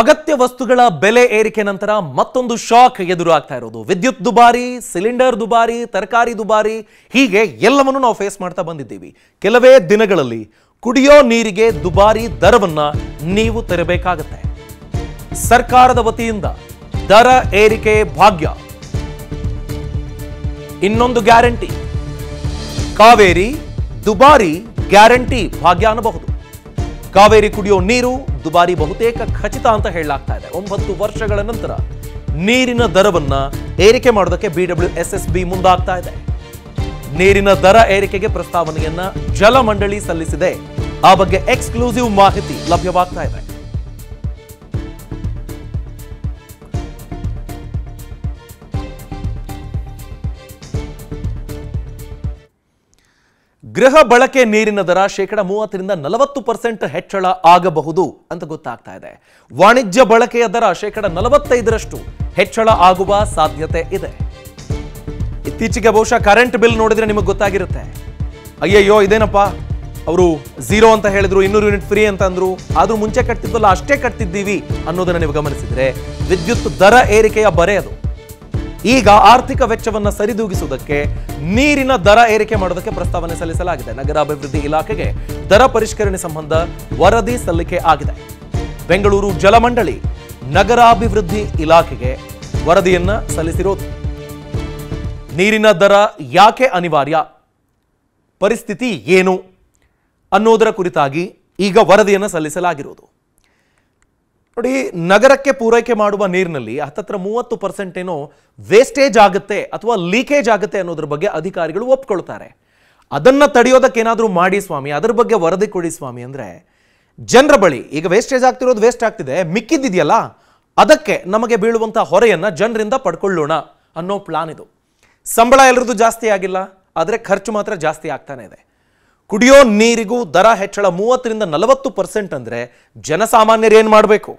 ಅಗತ್ಯ ವಸ್ತುಗಳ ಬೆಲೆ ಏರಿಕೆ ನಂತರ ಮತ್ತೊಂದು ಶಾಕ್ ಎದುರಾಗ್ತಾ ಇರೋದು ವಿದ್ಯುತ್ ದುಬಾರಿ ಸಿಲಿಂಡರ್ ದುಬಾರಿ ತರಕಾರಿ ದುಬಾರಿ ಹೀಗೆ ಎಲ್ಲವನ್ನು ನಾವು ಫೇಸ್ ಮಾಡ್ತಾ ಬಂದಿದ್ದೀವಿ ಕೆಲವೇ ದಿನಗಳಲ್ಲಿ ಕುಡಿಯೋ ನೀರಿಗೆ ದುಬಾರಿ ದರವನ್ನ ನೀವು ತೆರಬೇಕಾಗತ್ತೆ ಸರ್ಕಾರದ ವತಿಯಿಂದ ದರ ಏರಿಕೆ ಭಾಗ್ಯ ಇನ್ನೊಂದು ಗ್ಯಾರಂಟಿ ಕಾವೇರಿ ದುಬಾರಿ ಗ್ಯಾರಂಟಿ ಭಾಗ್ಯ ಅನ್ನಬಹುದು ಕಾವೇರಿ ಕುಡಿಯೋ ನೀರು ದುಬಾರಿ ಬಹುತೇಕ ಖಚಿತ ಅಂತ ಹೇಳಲಾಗ್ತಾ ಇದೆ ಒಂಬತ್ತು ವರ್ಷಗಳ ನಂತರ ನೀರಿನ ದರವನ್ನ ಏರಿಕೆ ಮಾಡೋದಕ್ಕೆ ಬಿಡಬ್ಲ್ಯೂ ಎಸ್ ಎಸ್ ಬಿ ಮುಂದಾಗ್ತಾ ಇದೆ ನೀರಿನ ದರ ಏರಿಕೆಗೆ ಪ್ರಸ್ತಾವನೆಯನ್ನ ಜಲಮಂಡಳಿ ಸಲ್ಲಿಸಿದೆ ಆ ಬಗ್ಗೆ ಎಕ್ಸ್ಕ್ಲೂಸಿವ್ ಮಾಹಿತಿ ಲಭ್ಯವಾಗ್ತಾ ಇದೆ ಗೃಹ ಬಳಕೆ ನೀರಿನ ದರ ಶೇಕಡ ಮೂವತ್ತರಿಂದ ನಲವತ್ತು ಪರ್ಸೆಂಟ್ ಹೆಚ್ಚಳ ಆಗಬಹುದು ಅಂತ ಗೊತ್ತಾಗ್ತಾ ಇದೆ ವಾಣಿಜ್ಯ ಬಳಕೆಯ ದರ ಶೇಕಡ ನಲವತ್ತೈದರಷ್ಟು ಹೆಚ್ಚಳ ಆಗುವ ಸಾಧ್ಯತೆ ಇದೆ ಇತ್ತೀಚೆಗೆ ಬಹುಶಃ ಕರೆಂಟ್ ಬಿಲ್ ನೋಡಿದ್ರೆ ನಿಮಗೆ ಗೊತ್ತಾಗಿರುತ್ತೆ ಅಯ್ಯಯ್ಯೋ ಇದೇನಪ್ಪ ಅವರು ಝೀರೋ ಅಂತ ಹೇಳಿದ್ರು ಇನ್ನೂರು ಯೂನಿಟ್ ಫ್ರೀ ಅಂತ ಅಂದ್ರು ಆದ್ರೂ ಮುಂಚೆ ಕಟ್ತಿದ್ವಲ್ಲ ಅಷ್ಟೇ ಕಟ್ತಿದ್ದೀವಿ ಅನ್ನೋದನ್ನ ನೀವು ಗಮನಿಸಿದ್ರೆ ವಿದ್ಯುತ್ ದರ ಏರಿಕೆಯ ಬರೆ ಅದು ಈಗ ಆರ್ಥಿಕ ವೆಚ್ಚವನ್ನ ಸರಿದೂಗಿಸುವುದಕ್ಕೆ ನೀರಿನ ದರ ಏರಿಕೆ ಮಾಡೋದಕ್ಕೆ ಪ್ರಸ್ತಾವನೆ ಸಲ್ಲಿಸಲಾಗಿದೆ ನಗರಾಭಿವೃದ್ಧಿ ಇಲಾಖೆಗೆ ದರ ಪರಿಷ್ಕರಣೆ ಸಂಬಂಧ ವರದಿ ಸಲ್ಲಿಕೆ ಆಗಿದೆ ಬೆಂಗಳೂರು ಜಲಮಂಡಳಿ ನಗರಾಭಿವೃದ್ಧಿ ಇಲಾಖೆಗೆ ವರದಿಯನ್ನ ಸಲ್ಲಿಸಿರೋದು ನೀರಿನ ದರ ಯಾಕೆ ಅನಿವಾರ್ಯ ಪರಿಸ್ಥಿತಿ ಏನು ಅನ್ನೋದರ ಕುರಿತಾಗಿ ಈಗ ವರದಿಯನ್ನು ಸಲ್ಲಿಸಲಾಗಿರುವುದು ನೋಡಿ ನಗರಕ್ಕೆ ಪೂರೈಕೆ ಮಾಡುವ ನೀರಿನಲ್ಲಿ ಹತ್ತತ್ರ ಮೂವತ್ತು ಪರ್ಸೆಂಟ್ ಏನೋ ವೇಸ್ಟೇಜ್ ಆಗುತ್ತೆ ಅಥವಾ ಲೀಕೇಜ್ ಆಗುತ್ತೆ ಅನ್ನೋದ್ರ ಬಗ್ಗೆ ಅಧಿಕಾರಿಗಳು ಒಪ್ಕೊಳ್ತಾರೆ ಅದನ್ನ ತಡೆಯೋದಕ್ಕೆ ಏನಾದರೂ ಮಾಡಿ ಸ್ವಾಮಿ ಅದ್ರ ಬಗ್ಗೆ ವರದಿ ಕೊಡಿ ಸ್ವಾಮಿ ಅಂದ್ರೆ ಜನರ ಬಳಿ ಈಗ ವೇಸ್ಟೇಜ್ ಆಗ್ತಿರೋದು ವೇಸ್ಟ್ ಆಗ್ತಿದೆ ಮಿಕ್ಕಿದ್ದಿದೆಯಲ್ಲ ಅದಕ್ಕೆ ನಮಗೆ ಬೀಳುವಂತ ಹೊರೆಯನ್ನ ಜನರಿಂದ ಪಡ್ಕೊಳ್ಳೋಣ ಅನ್ನೋ ಪ್ಲಾನ್ ಇದು ಸಂಬಳ ಎಲ್ಲರದ್ದು ಜಾಸ್ತಿ ಆಗಿಲ್ಲ ಆದರೆ ಖರ್ಚು ಮಾತ್ರ ಜಾಸ್ತಿ ಆಗ್ತಾನೆ ಇದೆ ಕುಡಿಯೋ ನೀರಿಗೂ ದರ ಹೆಚ್ಚಳ ಮೂವತ್ತರಿಂದ ನಲವತ್ತು ಪರ್ಸೆಂಟ್ ಅಂದ್ರೆ ಜನಸಾಮಾನ್ಯರು ಏನ್ ಮಾಡಬೇಕು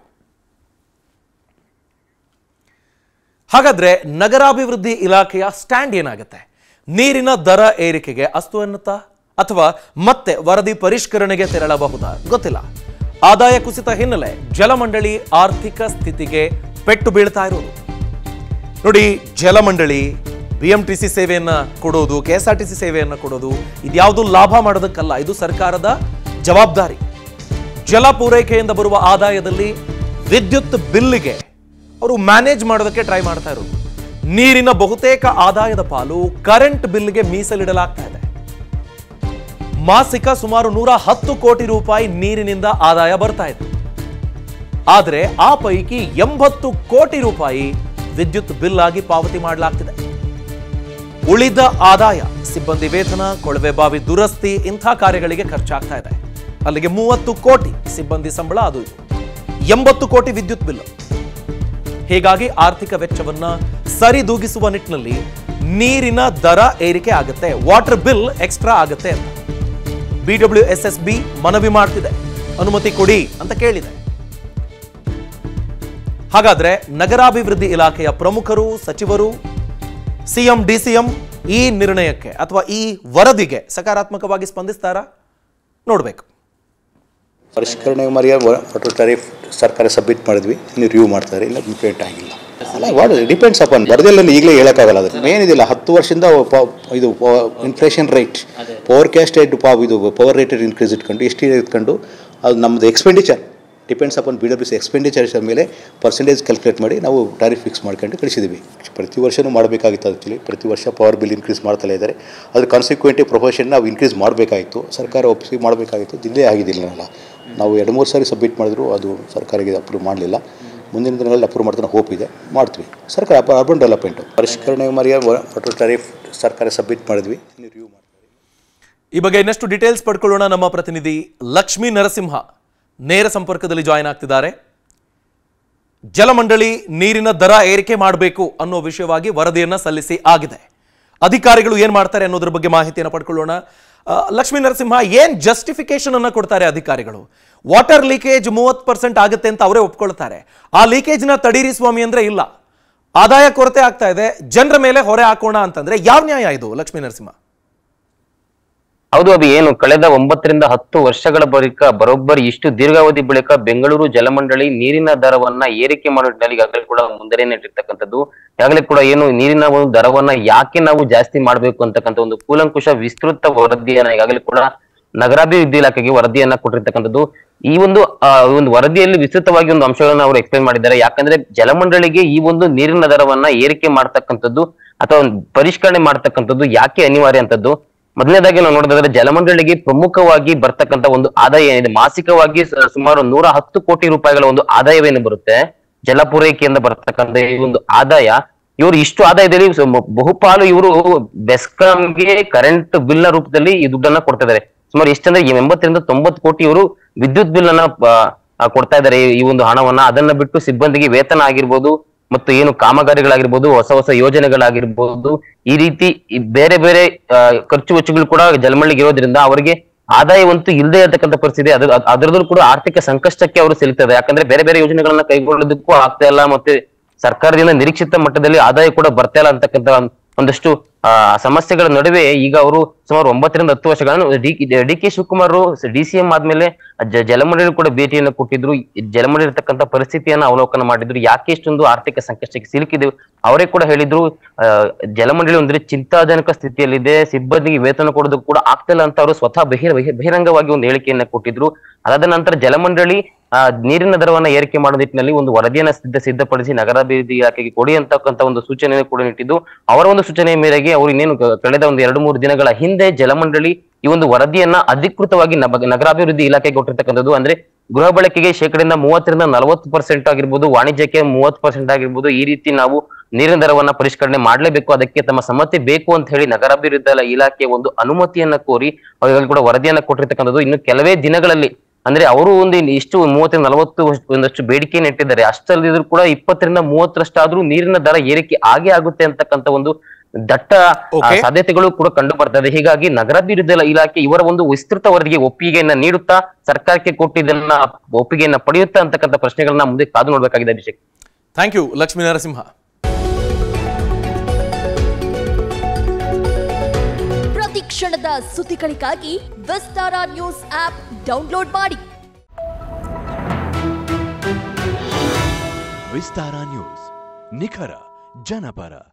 ಹಾಗಾದ್ರೆ ನಗರಾಭಿವೃದ್ಧಿ ಇಲಾಖೆಯ ಸ್ಟ್ಯಾಂಡ್ ಏನಾಗುತ್ತೆ ನೀರಿನ ದರ ಏರಿಕೆಗೆ ಅಸ್ತು ಎನ್ನುತ್ತಾ ಅಥವಾ ಮತ್ತೆ ವರದಿ ಪರಿಷ್ಕರಣೆಗೆ ತೆರಳಬಹುದಾ ಗೊತ್ತಿಲ್ಲ ಆದಾಯ ಕುಸಿತ ಹಿನ್ನೆಲೆ ಜಲಮಂಡಳಿ ಆರ್ಥಿಕ ಸ್ಥಿತಿಗೆ ಪೆಟ್ಟು ಬೀಳ್ತಾ ಇರೋದು ನೋಡಿ ಜಲಮಂಡಳಿ ಬಿ ಎಂ ಟಿ ಸಿ ಸೇವೆಯನ್ನ ಕೊಡೋದು K S R T C ಸೇವೆಯನ್ನ ಕೊಡೋದು ಇದ್ಯಾವುದು ಲಾಭ ಮಾಡೋದಕ್ಕಲ್ಲ ಇದು ಸರ್ಕಾರದ ಜವಾಬ್ದಾರಿ ಜಲ ಪೂರೈಕೆಯಿಂದ ಬರುವ ಆದಾಯದಲ್ಲಿ ವಿದ್ಯುತ್ ಬಿಲ್ಲಿಗೆ ಅವರು ಮ್ಯಾನೇಜ್ ಮಾಡೋದಕ್ಕೆ ಟ್ರೈ ಮಾಡ್ತಾ ಇರೋದು ನೀರಿನ ಬಹುತೇಕ ಆದಾಯದ ಪಾಲು ಕರೆಂಟ್ ಬಿಲ್ಗೆ ಮೀಸಲಿಡಲಾಗ್ತಾ ಇದೆ ಮಾಸಿಕ ಸುಮಾರು ನೂರ ಹತ್ತು ಕೋಟಿ ರೂಪಾಯಿ ನೀರಿನಿಂದ ಆದಾಯ ಬರ್ತಾ ಇದೆ ಆದರೆ ಆ ಪೈಕಿ ಎಂಬತ್ತು ಕೋಟಿ ರೂಪಾಯಿ ವಿದ್ಯುತ್ ಬಿಲ್ ಆಗಿ ಪಾವತಿ ಮಾಡಲಾಗ್ತಿದೆ ಉಳಿದ ಆದಾಯ ಸಿಬ್ಬಂದಿ ವೇತನ ಕೊಳವೆ ಬಾವಿ ದುರಸ್ತಿ ಇಂಥ ಕಾರ್ಯಗಳಿಗೆ ಖರ್ಚಾಗ್ತಾ ಇದೆ ಅಲ್ಲಿಗೆ ಮೂವತ್ತು ಕೋಟಿ ಸಿಬ್ಬಂದಿ ಸಂಬಳ ಅದು ಇದು ಎಂಬತ್ತು ಕೋಟಿ ವಿದ್ಯುತ್ ಬಿಲ್ ಹೀಗಾಗಿ ಆರ್ಥಿಕ ವೆಚ್ಚವನ್ನ ಸರಿದೂಗಿಸುವ ನಿಟ್ಟಿನಲ್ಲಿ ನೀರಿನ ದರ ಏರಿಕೆ ಆಗುತ್ತೆ ವಾಟರ್ ಬಿಲ್ ಎಕ್ಸ್ಟ್ರಾ ಆಗುತ್ತೆ ಅಂತ ಬಿಡಬ್ಲ್ಯೂ ಎಸ್ ಎಸ್ ಬಿ ಮನವಿ ಮಾಡ್ತಿದೆ ಅನುಮತಿ ಕೊಡಿ ಅಂತ ಕೇಳಿದೆ ಹಾಗಾದ್ರೆ ನಗರಾಭಿವೃದ್ಧಿ ಇಲಾಖೆಯ ಪ್ರಮುಖರು ಸಚಿವರು ಸಿಎಂ ಡಿಸಿಎಂ ಈ ನಿರ್ಣಯಕ್ಕೆ ಅಥವಾ ಈ ವರದಿಗೆ ಸಕಾರಾತ್ಮಕವಾಗಿ ಸ್ಪಂದಿಸ್ತಾರಾ ನೋಡ್ಬೇಕು ಪರಿಷ್ಕರಣೆ ಮರಿಯ ವಾಟರ್ ಟರಿಫ್ ಸರ್ಕಾರ ಸಬ್ಮಿಟ್ ಮಾಡಿದ್ವಿ ಇನ್ನು ರಿವ್ಯೂ ಮಾಡ್ತಾರೆ ಇಲ್ಲ ಇಂಪ್ಲಿಮೆಂಟ್ ಆಗಿಲ್ಲ ಅಲ್ಲ ವಾಟ್ ಡಿಪೆಂಡ್ಸ್ ಅಪಾನ್ ಬರದಲ್ಲಿ ಈಗಲೇ ಹೇಳೋಕ್ಕಾಗಲ್ಲ ಅದು ಮೇನ್ ಇದಿಲ್ಲ ಹತ್ತು ವರ್ಷದಿಂದ ಪ- ಇದು inflation rate power cost rate ಪಾ ಇದು ಪವರ್ ರೇಟೆಡ್ ಇನ್ಕ್ರೀಸ್ ಇಟ್ಕೊಂಡು ಎಷ್ಟು ಇಟ್ಕೊಂಡು ಅದು ನಮ್ಮದು expenditure depends upon B W C expenditure ಮೇಲೆ ಪರ್ಸೆಂಟೇಜ್ ಕ್ಯಾಲ್ಕುಲೇಟ್ ಮಾಡಿ ನಾವು ಟಾರಿಫ್ ಫಿಕ್ಸ್ ಮಾಡ್ಕೊಂಡು ಕಳಿಸಿದ್ದೀವಿ ಪ್ರತಿ ವರ್ಷವೂ ಮಾಡಬೇಕಾಗಿತ್ತು ಆ್ಯಕ್ಚುಲಿ ಪ್ರತಿ ವರ್ಷ ಪವರ್ ಬಿಲ್ ಇನ್ಕ್ರೀಸ್ ಮಾಡ್ತಲೇ ಇದ್ದಾರೆ ಅದ್ರ ಕಾನ್ಸಿಕ್ವೆಂಟಿವ್ ಪ್ರೊಫೆಷನ್ ನಾವು ಇನ್ಕ್ರೀಸ್ ಮಾಡಬೇಕಾಗಿತ್ತು ಸರ್ಕಾರ ಒಪ್ಪಿಸಿ ಮಾಡಬೇಕಾಗಿತ್ತು ಜಿಲ್ಲೆ ಆಗಿದ್ದಿಲ್ಲ ನಾವು ಎರಡು ಮೂರು ಸಾರಿ ಸಬ್ಮಿಟ್ ಮಾಡಿದ್ರು ಅದು ಸರ್ಕಾರಕ್ಕೆ ಅಪ್ರೂವ್ ಮಾಡಲಿಲ್ಲ ಮುಂದಿನ ದಿನಗಳಲ್ಲಿ ಅಪ್ರೂವ್ ಮಾಡ್ತಾನೆ ಹೋಪ್ ಇದೆ ಮಾಡ್ತೀವಿ ಸರ್ಕಾರ ಅರ್ಬನ್ ಡೆವಲಪ್ಮೆಂಟು ಪರಿಷ್ಕರಣೆ ಮರಿಯ ವಾಟರ್ ಟರಿಫ್ ಸರ್ಕಾರ ಸಬ್ಮಿಟ್ ಮಾಡಿದ್ವಿ ಇನ್ನು ರಿವ್ಯೂ ಮಾಡ್ತೀವಿ ಈ ಬಗ್ಗೆ ಇನ್ನಷ್ಟು ಡೀಟೇಲ್ಸ್ ಪಡ್ಕೊಳ್ಳೋಣ ನಮ್ಮ ಪ್ರತಿನಿಧಿ ಲಕ್ಷ್ಮೀ ನರಸಿಂಹ ನೇರ ಸಂಪರ್ಕದಲ್ಲಿ ಜಾಯಿನ್ ಆಗ್ತಿದ್ದಾರೆ ಜಲಮಂಡಳಿ ನೀರಿನ ದರ ಏರಿಕೆ ಮಾಡಬೇಕು ಅನ್ನೋ ವಿಷಯವಾಗಿ ವರದಿಯನ್ನ ಸಲ್ಲಿಸಿ ಆಗಿದೆ ಅಧಿಕಾರಿಗಳು ಏನ್ ಮಾಡ್ತಾರೆ ಅನ್ನೋದ್ರ ಬಗ್ಗೆ ಮಾಹಿತಿಯನ್ನು ಪಡ್ಕೊಳ್ಳೋಣ ಆ, ಲಕ್ಷ್ಮೀ ನರಸಿಂಹ ಏನ್ ಜಸ್ಟಿಫಿಕೇಶನ್ ಅನ್ನ ಕೊಡ್ತಾರೆ ಅಧಿಕಾರಿಗಳು ವಾಟರ್ ಲೀಕೇಜ್ ಮೂವತ್ತು ಪರ್ಸೆಂಟ್ ಆಗುತ್ತೆ ಅಂತ ಅವರೇ ಒಪ್ಕೊಳ್ತಾರೆ ಆ ಲೀಕೇಜ್ನ ತಡೀರಿ ಸ್ವಾಮಿ ಅಂದ್ರೆ ಇಲ್ಲ ಆದಾಯ ಕೊರತೆ ಆಗ್ತಾ ಇದೆ ಜನರ ಮೇಲೆ ಹೊರೆ ಹಾಕೋಣ ಅಂತಂದ್ರೆ ಯಾವ ನ್ಯಾಯ ಇದು ಲಕ್ಷ್ಮೀ ನರಸಿಂಹ ಹೌದು ಅಭಿ ಏನು ಕಳೆದ ಒಂಬತ್ತರಿಂದ ಹತ್ತು ವರ್ಷಗಳ ಬಳಿಕ ಬರೋಬ್ಬರಿ ಇಷ್ಟು ದೀರ್ಘಾವಧಿ ಬಳಿಕ ಬೆಂಗಳೂರು ಜಲಮಂಡಳಿ ನೀರಿನ ದರವನ್ನ ಏರಿಕೆ ಮಾಡೋ ನಿಟ್ಟಿನಲ್ಲಿ ಈಗಾಗಲೇ ಕೂಡ ಮುಂದನೆ ಇಟ್ಟಿರ್ತಕ್ಕಂಥದ್ದು ಈಗಾಗಲೇ ಕೂಡ ಏನು ನೀರಿನ ಒಂದು ದರವನ್ನ ಯಾಕೆ ನಾವು ಜಾಸ್ತಿ ಮಾಡಬೇಕು ಅಂತಕ್ಕಂಥ ಒಂದು ಕೂಲಂಕುಷ ವಿಸ್ತೃತ ವರದಿಯನ್ನ ಈಗಾಗಲೇ ಕೂಡ ನಗರಾಭಿವೃದ್ಧಿ ಇಲಾಖೆಗೆ ವರದಿಯನ್ನ ಕೊಟ್ಟಿರ್ತಕ್ಕಂಥದ್ದು ಈ ಒಂದು ಆ, ಒಂದು ವರದಿಯಲ್ಲಿ ವಿಸ್ತೃತವಾಗಿ ಒಂದು ಅಂಶಗಳನ್ನ ಅವರು ಎಕ್ಸ್ಪ್ಲೈನ್ ಮಾಡಿದ್ದಾರೆ ಯಾಕಂದ್ರೆ ಜಲಮಂಡಳಿಗೆ ಈ ಒಂದು ನೀರಿನ ದರವನ್ನ ಏರಿಕೆ ಮಾಡ್ತಕ್ಕಂಥದ್ದು ಅಥವಾ ಒಂದು ಪರಿಷ್ಕರಣೆ ಮಾಡ್ತಕ್ಕಂಥದ್ದು ಯಾಕೆ ಅನಿವಾರ್ಯ ಅಂತದ್ದು ಮೊದಲನೇದಾಗಿ ನಾವು ನೋಡೋದಾದ್ರೆ ಜಲಮಂಡಳಿಗೆ ಪ್ರಮುಖವಾಗಿ ಬರ್ತಕ್ಕಂಥ ಒಂದು ಆದಾಯ ಏನಿದೆ ಮಾಸಿಕವಾಗಿ ಸ- ಸುಮಾರು ನೂರ ಹತ್ತು ಕೋಟಿ ರೂಪಾಯಿಗಳ ಒಂದು ಆದಾಯವೇನು ಬರುತ್ತೆ ಜಲ ಪೂರೈಕೆಯಿಂದ ಬರ್ತಕ್ಕಂಥ ಈ ಒಂದು ಆದಾಯ ಇವರು ಇಷ್ಟು ಆದಾಯದಲ್ಲಿ ಸ- ಮ- ಬಹುಪಾಲು ಇವರು ಬೆಸ್ಕಾಂಗೆ ಕರೆಂಟ್ ಬಿಲ್ ನ ರೂಪದಲ್ಲಿ ಈ ದುಡ್ಡನ್ನ ಕೊಡ್ತಾ ಇದ್ದಾರೆ ಸುಮಾರು ಎಷ್ಟಂದ್ರೆ ಈ ಎಂಬತ್ತರಿಂದ ತೊಂಬತ್ತು ಕೋಟಿ ಇವರು ವಿದ್ಯುತ್ ಬಿಲ್ ಅನ್ನ ಆ, ಆ, ಕೊಡ್ತಾ ಇದ್ದಾರೆ ಈ- ಈ ಒಂದು ಹಣವನ್ನ ಅದನ್ನ ಬಿಟ್ಟು ಸಿಬ್ಬಂದಿಗೆ ವೇತನ ಆಗಿರ್ಬೋದು ಮತ್ತು ಏನು ಕಾಮಗಾರಿಗಳಾಗಿರ್ಬೋದು ಹೊಸ ಹೊಸ ಯೋಜನೆಗಳಾಗಿರ್ಬೋದು ಈ ರೀತಿ ಈ ಬೇರೆ ಬೇರೆ ಆ, ಖರ್ಚು ವೆಚ್ಚಗಳು ಕೂಡ ಜಲಮಂಡಳಿಗೆ ಇರೋದ್ರಿಂದ ಅವರಿಗೆ ಆದಾಯವಂತೂ ಇಲ್ಲದೆ ಇರತಕ್ಕಂಥ ಪರಿಸ್ಥಿತಿ ಅದ್ರ ಅದ್- ಅದರಲ್ಲೂ ಕೂಡ ಆರ್ಥಿಕ ಸಂಕಷ್ಟಕ್ಕೆ ಅವರು ಸಿಲುಕ್ತಾರೆ ಯಾಕಂದ್ರೆ ಬೇರೆ ಬೇರೆ ಯೋಜನೆಗಳನ್ನ ಕೈಗೊಳ್ಳೋದಕ್ಕೂ ಆಗ್ತಾ ಇಲ್ಲ ಮತ್ತೆ ಸರ್ಕಾರದಿಂದ ನಿರೀಕ್ಷಿತ ಮಟ್ಟದಲ್ಲಿ ಆದಾಯ ಕೂಡ ಬರ್ತಾ ಇಲ್ಲ ಅಂತಕ್ಕಂಥ ಒಂದ್- ಒಂದಷ್ಟು ಆ ಸಮಸ್ಯೆಗಳ ನಡುವೆ ಈಗ ಅವರು ಸುಮಾರು ಒಂಬತ್ತರಿಂದ ಹತ್ತು ವರ್ಷಗಳನ್ನು D D K Shivakumar D C M ಆದ್ಮೇಲೆ ಜ- ಜಲಮಂಡಳಿ ಕೂಡ ಭೇಟಿಯನ್ನು ಕೊಟ್ಟಿದ್ರು ಈ ಜಲಮಂಡಳಿ ಇರ್ತಕ್ಕಂಥ ಪರಿಸ್ಥಿತಿಯನ್ನ ಅವಲೋಕನ ಮಾಡಿದ್ರು ಯಾಕೆ ಇಷ್ಟೊಂದು ಆರ್ಥಿಕ ಸಂಕಷ್ಟಕ್ಕೆ ಸಿಲುಕಿದೆವು ಅವರೇ ಕೂಡ ಹೇಳಿದ್ರು ಆ, ಜಲಮಂಡಳಿ ಅಂದ್ರೆ ಚಿಂತಾಜನಕ ಸ್ಥಿತಿಯಲ್ಲಿದೆ ಸಿಬ್ಬಂದಿಗೆ ವೇತನ ಕೊಡೋದಕ್ಕೂ ಕೂಡ ಆಗ್ತಿಲ್ಲ ಅಂತ ಅವರು ಸ್ವತಃ ಬಹಿರ ಬಹಿರ- ಬಹಿರಂಗವಾಗಿ ಒಂದು ಹೇಳಿಕೆಯನ್ನ ಕೊಟ್ಟಿದ್ರು ಅದಾದ ನಂತರ ಜಲಮಂಡಳಿ ಆ, ನೀರಿನ ದರವನ್ನ ಏರಿಕೆ ಮಾಡೋ ನಿಟ್ಟಿನಲ್ಲಿ ಒಂದು ವರದಿಯನ್ನ ಸಿದ್ಧ ಸಿದ್ಧಪಡಿಸಿ ನಗರಾಭಿವೃದ್ಧಿ ಇಲಾಖೆಗೆ ಕೊಡಿ ಅಂತಕ್ಕಂಥ ಒಂದು ಸೂಚನೆಯನ್ನು ಕೂಡ ನೀಟ್ಟಿದ್ದು ಅವರ ಒಂದು ಸೂಚನೆಯ ಮೇರೆಗೆ ಅವರು ಇನ್ನೇನು ಕ- ಕಳೆದ ಒಂದು ಎರಡು ಮೂರು ದಿನಗಳ ಹಿಂದೆ ಜಲಮಂಡಳಿ ಈ ಒಂದು ವರದಿಯನ್ನ ಅಧಿಕೃತವಾಗಿ ನಬ- ನಗರಾಭಿವೃದ್ಧಿ ಇಲಾಖೆಗೆ ಕೊಟ್ಟಿರ್ತಕ್ಕಂಥದ್ದು ಅಂದ್ರೆ ಗೃಹ ಬಳಕೆಗೆ ಶೇಕಡದಿಂದ ಮೂವತ್ತರಿಂದ ನಲವತ್ತು ಪರ್ಸೆಂಟ್ ಆಗಿರ್ಬೋದು ವಾಣಿಜ್ಯಕ್ಕೆ ಮೂವತ್ತು ಪರ್ಸೆಂಟ್ ಆಗಿರ್ಬೋದು ಈ ರೀತಿ ನಾವು ನೀರಿನ ದರವನ್ನ ಪರಿಷ್ಕರಣೆ ಮಾಡಲೇಬೇಕು ಅದಕ್ಕೆ ತಮ್ಮ ಸಮ್ಮತಿ ಬೇಕು ಅಂತ ಹೇಳಿ ನಗರಾಭಿವೃದ್ಧಿ ಇಲಾಖೆ ಒಂದು ಅನುಮತಿಯನ್ನ ಕೋರಿ ಅವರಿಗೆ ಕೂಡ ವರದಿಯನ್ನ ಕೊಟ್ಟಿರ್ತಕ್ಕಂಥದ್ದು ಇನ್ನು ಕೆಲವೇ ದಿನಗಳಲ್ಲಿ ಅಂದ್ರೆ ಅವರು ಒಂದು ಇನ್ನು ಇಷ್ಟು ಮೂವತ್ತರಿಂದ ನಲವತ್ತು ಒಂದಷ್ಟು ಬೇಡಿಕೆಯನ್ನು ಇಟ್ಟಿದ್ದಾರೆ ಅಷ್ಟಲ್ಲದಿದ್ರು ಕೂಡ ಇಪ್ಪತ್ತರಿಂದ ಮೂವತ್ತರಷ್ಟಾದ್ರೂ ನೀರಿನ ದರ ಏರಿಕೆ ಆಗೇ ಆಗುತ್ತೆ ಅಂತಕ್ಕಂಥ ಒಂದು ದಟ್ಟ ಆ, Okay. ಸಾಧ್ಯತೆಗಳು ಕೂಡ ಕಂಡು ಬರ್ತದೆ ಹೀಗಾಗಿ ನಗರಾಭಿವೃದ್ಧಿ ಇಲಾಖೆ ಇವರ ಒಂದು ವಿಸ್ತೃತ ವರದಿಗೆ ಒಪ್ಪಿಗೆಯನ್ನ ನೀಡುತ್ತಾ ಸರ್ಕಾರಕ್ಕೆ ಕೊಟ್ಟಿದ್ದನ್ನ ಒಪ್ಪಿಗೆಯನ್ನ ಪಡೆಯುತ್ತಾ ಅಂತಕ್ಕಂಥ ಪ್ರಶ್ನೆಗಳನ್ನ ಮುಂದೆ ಕಾದು ನೋಡ್ಬೇಕಾಗಿದೆ ಅಭಿಷೇಕ್ ಥ್ಯಾಂಕ್ ಯು ಲಕ್ಷ್ಮೀ ನರಸಿಂಹ ಪ್ರತಿ ಕ್ಷಣದ ಸುದ್ದಿಗಳಿಗಾಗಿ ವಿಸ್ತಾರ ನ್ಯೂಸ್ ಆಪ್ ಡೌನ್ಲೋಡ್ ಮಾಡಿ ವಿಸ್ತಾರ ನ್ಯೂಸ್ ನಿಖರ ಜನಪರ